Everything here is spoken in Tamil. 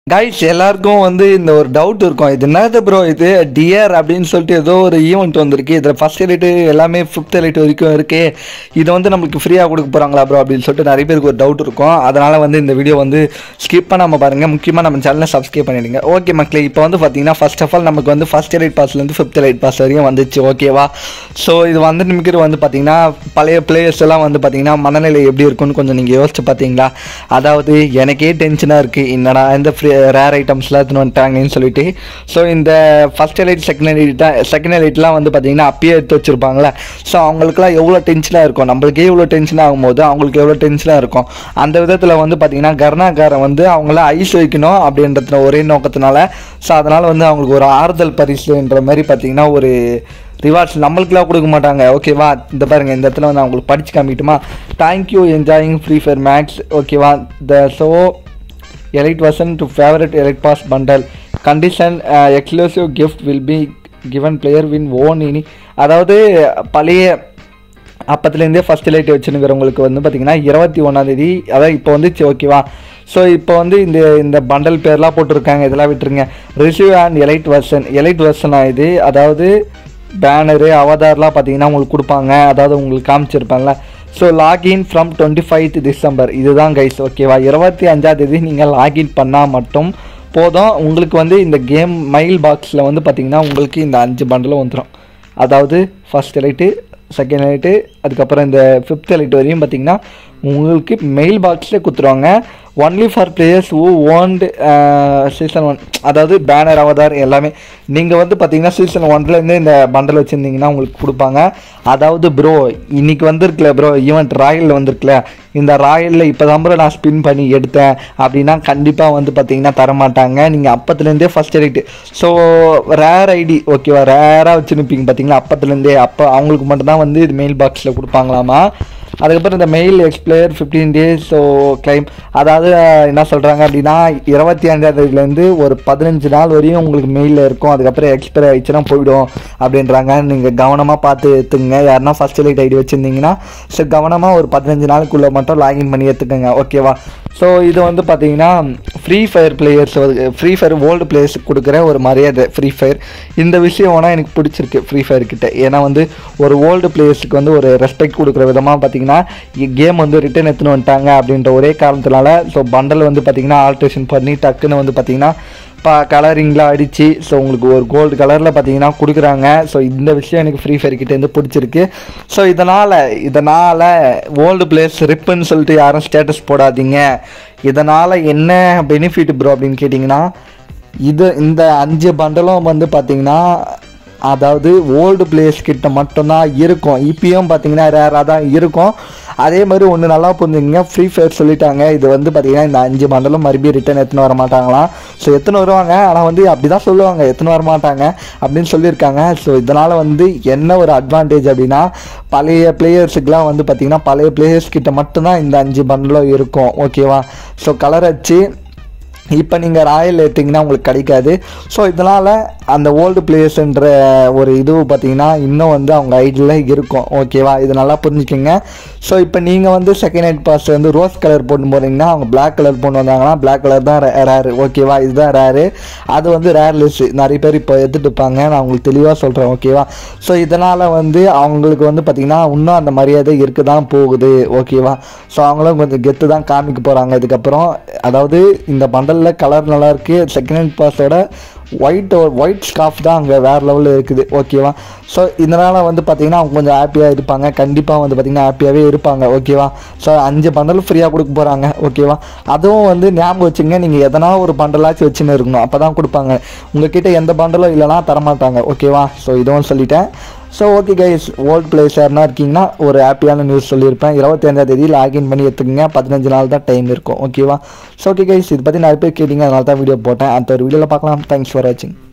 கைஸ் எல்லாருக்கும் வந்து இந்த ஒரு டவுட் இருக்கும் இது என்னது ப்ரோ இது டியர் அப்படின்னு சொல்லிட்டு ஏதோ ஒரு ஈவெண்ட் வந்திருக்கு இதில் ஃபஸ்ட் எலைட்டு எல்லாமே ஃபிஃப்த் எலைட் வரைக்கும் இருக்கு இதை வந்து நம்மளுக்கு ஃப்ரீயாக கொடுக்க போகிறாங்களா ப்ரோ அப்படின்னு சொல்லிட்டு நிறைய பேருக்கு ஒரு டவுட் இருக்கும் அதனால் வந்து இந்த வீடியோ வந்து ஸ்கிப் பண்ணாமல் பாருங்கள் முக்கியமாக நம்ம சேனலை சப்ஸ்கிரைப் பண்ணிடுங்க ஓகே மக்களே இப்போ வந்து பார்த்தீங்கன்னா ஃபர்ஸ்ட் ஆஃப் ஆல் நமக்கு வந்து ஃபஸ்ட் எலைட் பாஸ்லேருந்து ஃபிஃப்த் எலைட் பாஸ் வரையும் வந்துச்சு ஓகேவா ஸோ இது வந்து நிமிக்கிற வந்து பார்த்தீங்கன்னா பழைய பிளேயர்ஸ் எல்லாம் வந்து பார்த்தீங்கன்னா மனநிலை எப்படி இருக்கும்னு கொஞ்சம் நீங்கள் யோசிச்சு பார்த்தீங்களா அதாவது எனக்கே டென்ஷனாக இருக்குது என்னடா இந்த ஃப்ரீ ரேர் ஐட்டம்ஸ்லாம் எடுத்துன்னு வந்துட்டாங்கன்னு சொல்லிட்டு ஸோ இந்த first elite second elite second எலைட்லாம் வந்து பார்த்தீங்கன்னா அப்பயே எடுத்து வச்சுருப்பாங்களே ஸோ அவங்களுக்குலாம் எவ்வளோ டென்ஷனாக இருக்கும் நம்மளுக்கே இவ்வளோ டென்ஷன் ஆகும்போது அவங்களுக்கு எவ்வளோ டென்ஷனாக இருக்கும் அந்த விதத்தில் வந்து பார்த்தீங்கன்னா கருணாகாரன் வந்து அவங்கள ஐஸ் வைக்கணும் அப்படின்றதுல ஒரே நோக்கத்தினால ஸோ அதனால் வந்து அவங்களுக்கு ஒரு ஆறுதல் பரிசுன்ற மாதிரி பார்த்தீங்கன்னா ஒரு ரிவார்ட்ஸ் நம்மளுக்குலாம் கொடுக்க மாட்டாங்க ஓகேவா இந்த பாருங்க இந்த இடத்துல வந்து அவங்களுக்கு படிச்சு காமிக்கட்டுமா thank you enjoying Free Fire Max ஓகேவா the so elite version to favourite elite pass bundle condition exclusive gift will be given player win own இனி அதாவது பழைய அப்பத்துலேருந்தே ஃபஸ்ட் லைட் வச்சுருக்கிறவங்களுக்கு வந்து பார்த்திங்கன்னா இருபத்தி ஒன்றாந்தேதி அதான் இப்போ வந்துச்சு ஓகேவா ஸோ இப்போ வந்து இந்த இந்த பண்டல் பேர்லாம் போட்டிருக்காங்க இதெல்லாம் விட்டுருங்க receive and elite version elite வெர்ஷனாக இது அதாவது பேனரு அவதார்லாம் பார்த்தீங்கன்னா உங்களுக்கு கொடுப்பாங்க அதாவது உங்களுக்கு காமிச்சிருப்பேன்ல so login from twenty fifth December இதுதான் கைஸ் ஓகேவா இருபத்தி அஞ்சாந்தேதி நீங்கள் லாகின் பண்ணால் மட்டும் போதும் உங்களுக்கு வந்து இந்த கேம் மைல் பாக்ஸில் வந்து பார்த்தீங்கன்னா உங்களுக்கு இந்த அஞ்சு பண்டலும் வந்துடும் அதாவது ஃபஸ்ட் எலைட்டு செகண்ட் எலைட்டு அதுக்கப்புறம் இந்த ஃபிஃப்த் எலைட் வரையும் பார்த்தீங்கன்னா உங்களுக்கு மெயில் பாக்ஸில் கொடுத்துருவாங்க only for players who owned season one அதாவது பேனர் அவதார் எல்லாமே நீங்கள் வந்து பார்த்தீங்கன்னா சீசன் ஒன்லேருந்து இந்த பண்டல் வச்சுருந்தீங்கன்னா உங்களுக்கு கொடுப்பாங்க அதாவது ப்ரோ இன்னைக்கு வந்திருக்குல ப்ரோ ஈவெண்ட் ராயலில் வந்திருக்குல இந்த ராயலில் இப்போ தான் ப்ரோ நான் ஸ்பின் பண்ணி எடுத்தேன் அப்படின்னா கண்டிப்பாக வந்து பார்த்தீங்கன்னா தரமாட்டாங்க நீங்கள் அப்பத்துலேருந்தே ஃபஸ்ட் எடிட்டு ஸோ ரேர் ஐடி ஓகேவா ரேராக வச்சுருப்பீங்க பார்த்தீங்களா அப்பத்துலேருந்தே அப்போ அவங்களுக்கு மட்டும்தான் வந்து இது மெயில் பாக்ஸில் கொடுப்பாங்களாமா அதுக்கப்புறம் இந்த mail expire fifteen days so claim அதாவது அஹ், என்ன சொல்கிறாங்க அப்படின்னா இருபத்தி அஞ்சாந்தேதியிலேருந்து ஒரு பதினஞ்சு நாள் வரையும் உங்களுக்கு மெயிலில் இருக்கும் அதுக்கப்புறம் எக்ஸ்பயர் ஆயிடுச்சுன்னா போயிடும் அப்படின்றாங்க நீங்கள் கவனமாக பார்த்து எடுத்துங்க யாருன்னா ஃபஸ்ட் லைட் ஐடி வச்சுருந்தீங்கன்னா ஸோ கவனமாக ஒரு பதினஞ்சு நாளுக்குள்ளே மட்டும் லாகின் பண்ணி எடுத்துக்கோங்க ஓகேவா ஸோ இது வந்து பார்த்தீங்கன்னா Free Fire players Free Fire world பிளேயர்ஸுக்கு கொடுக்குற ஒரு மரியாதை ஃப்ரீ ஃபயர் இந்த விஷயம் வேணால் எனக்கு பிடிச்சிருக்கு ஃப்ரீ ஃபயர் கிட்ட ஏன்னா வந்து ஒரு வேர்ல்டு பிளேயர்ஸுக்கு வந்து ஒரு ரெஸ்பெக்ட் கொடுக்குற விதமாக பார்த்தீங்கன்னா கேம் வந்து ரிட்டர்ன் எடுத்துன்னு வந்துட்டாங்க அப்படின்ற ஒரே காரணத்தினால ஸோ பண்டல் வந்து பார்த்தீங்கன்னா ஆல்ட்ரேஷன் பண்ணி டக்குன்னு வந்து பார்த்தீங்கன்னா இப்போ கலரிங்லாம் அடித்து ஸோ உங்களுக்கு ஒரு கோல்டு கலரில் பார்த்தீங்கன்னா கொடுக்குறாங்க ஸோ இந்த விஷயம் எனக்கு ஃப்ரீ ஃபயர் கிட்டேருந்து பிடிச்சிருக்கு ஸோ இதனால் இதனால் ஓல்டு பிளேஸ் ரிப்புன்னு சொல்லிட்டு யாரும் ஸ்டேட்டஸ் போடாதீங்க இதனால் என்ன பெனிஃபிட் ப்ரோ அப்படின்னு கேட்டிங்கன்னா இது இந்த அஞ்சு பண்டலும் வந்து பார்த்தீங்கன்னா அதாவது ஓல்டு பிளேஸ் கிட்ட மட்டும்தான் இருக்கும் இப்பயும் பார்த்தீங்கன்னா ரேராக தான் இருக்கும் அதே மாதிரி ஒன்று நல்லா புரிஞ்சுங்க ஃப்ரீ ஃபயர் சொல்லிட்டாங்க இது வந்து பார்த்தீங்கன்னா இந்த அஞ்சு மண்டலம் மறுபடியும் ரிட்டர்ன் எத்தனை வர மாட்டாங்களாம் ஸோ எத்தனை வருவாங்க ஆனால் வந்து அப்படி தான் சொல்லுவாங்க எத்தனை வர மாட்டாங்க அப்படின்னு சொல்லியிருக்காங்க ஸோ இதனால் வந்து என்ன ஒரு அட்வான்டேஜ் அப்படின்னா பழைய பிளேயர்ஸுக்கெலாம் வந்து பார்த்தீங்கன்னா பழைய பிளேயர்ஸ் கிட்ட மட்டும்தான் இந்த அஞ்சு பண்டலும் இருக்கும் ஓகேவா ஸோ கலர் அடிச்சு இப்போ நீங்கள் ராயல் எடுத்திங்கன்னா உங்களுக்கு கிடைக்காது ஸோ இதனால் அந்த ஓல்டு பிளேயர்ஸ்ன்ற ஒரு இது பார்த்தீங்கன்னா இன்னும் வந்து அவங்க ஐடியில் இருக்கும் ஓகேவா இது நல்லா புரிஞ்சுக்கோங்க ஸோ இப்போ நீங்கள் வந்து செகண்ட் ஹேண்ட் பாஸ் வந்து ரோஸ் கலர் போட்டு போகிறீங்கன்னா அவங்க Black கலர் போட்டு வந்தாங்கன்னா Black கலர் தான் ரேரு ஓகேவா இதுதான் ரேரு அது வந்து ரேர்லெஸ் நிறைய பேர் இப்போ எடுத்துட்டு இருப்பாங்க நான் உங்களுக்கு தெளிவாக சொல்கிறேன் ஓகேவா ஸோ இதனால் வந்து அவங்களுக்கு வந்து பார்த்திங்கன்னா இன்னும் அந்த மரியாதை இருக்க தான் போகுது ஓகேவா ஸோ அவங்களும் கொஞ்சம் கெத்து தான் காமிக்க போகிறாங்க இதுக்கப்புறம் அதாவது இந்த பண்டலில் கலர் நல்லா இருக்குது செகண்ட் ஹேண்ட் பாஸோட ஒயிட் ஒயிட் ஸ்காஃப் தான் அங்கே வேறு லெவலில் இருக்குது ஓகேவா ஸோ இதனால் வந்து பார்த்திங்கன்னா அவங்க கொஞ்சம் ஹாப்பியாக இருப்பாங்க கண்டிப்பாக வந்து பார்த்திங்கன்னா ஹாப்பியாகவே இருப்பாங்க ஓகேவா ஸோ அஞ்சு பண்டல் ஃப்ரீயாக கொடுக்க போகிறாங்க ஓகேவா அதுவும் வந்து ஞாபகம் வச்சுங்க நீங்கள் எதனா ஒரு பண்டலாச்சும் வச்சுன்னு இருக்கணும் அப்போ தான் கொடுப்பாங்க உங்ககிட்ட எந்த பண்டலும் இல்லைனா தரமாட்டாங்க ஓகேவா ஸோ இதுவும் சொல்லிட்டேன் so okay guys old players யாருனா இருக்கீங்கன்னா ஒரு ஹாப்பியான நியூஸ் சொல்லியிருப்பேன் இருபத்தி அஞ்சாம் தேதி லாகின் பண்ணி எடுத்துக்கங்க பதினஞ்சு நாள் தான் டைம் இருக்கும் ஓகேவா ஸோ ஓகே கைஸ் இது பற்றி நிறைய பேர் கேட்டிங்க அதனால தான் வீடியோ போட்டேன் அடுத்த ஒரு வீடியோவில் பார்க்கலாம் தேங்க்ஸ் ஃபார் வாட்சிங்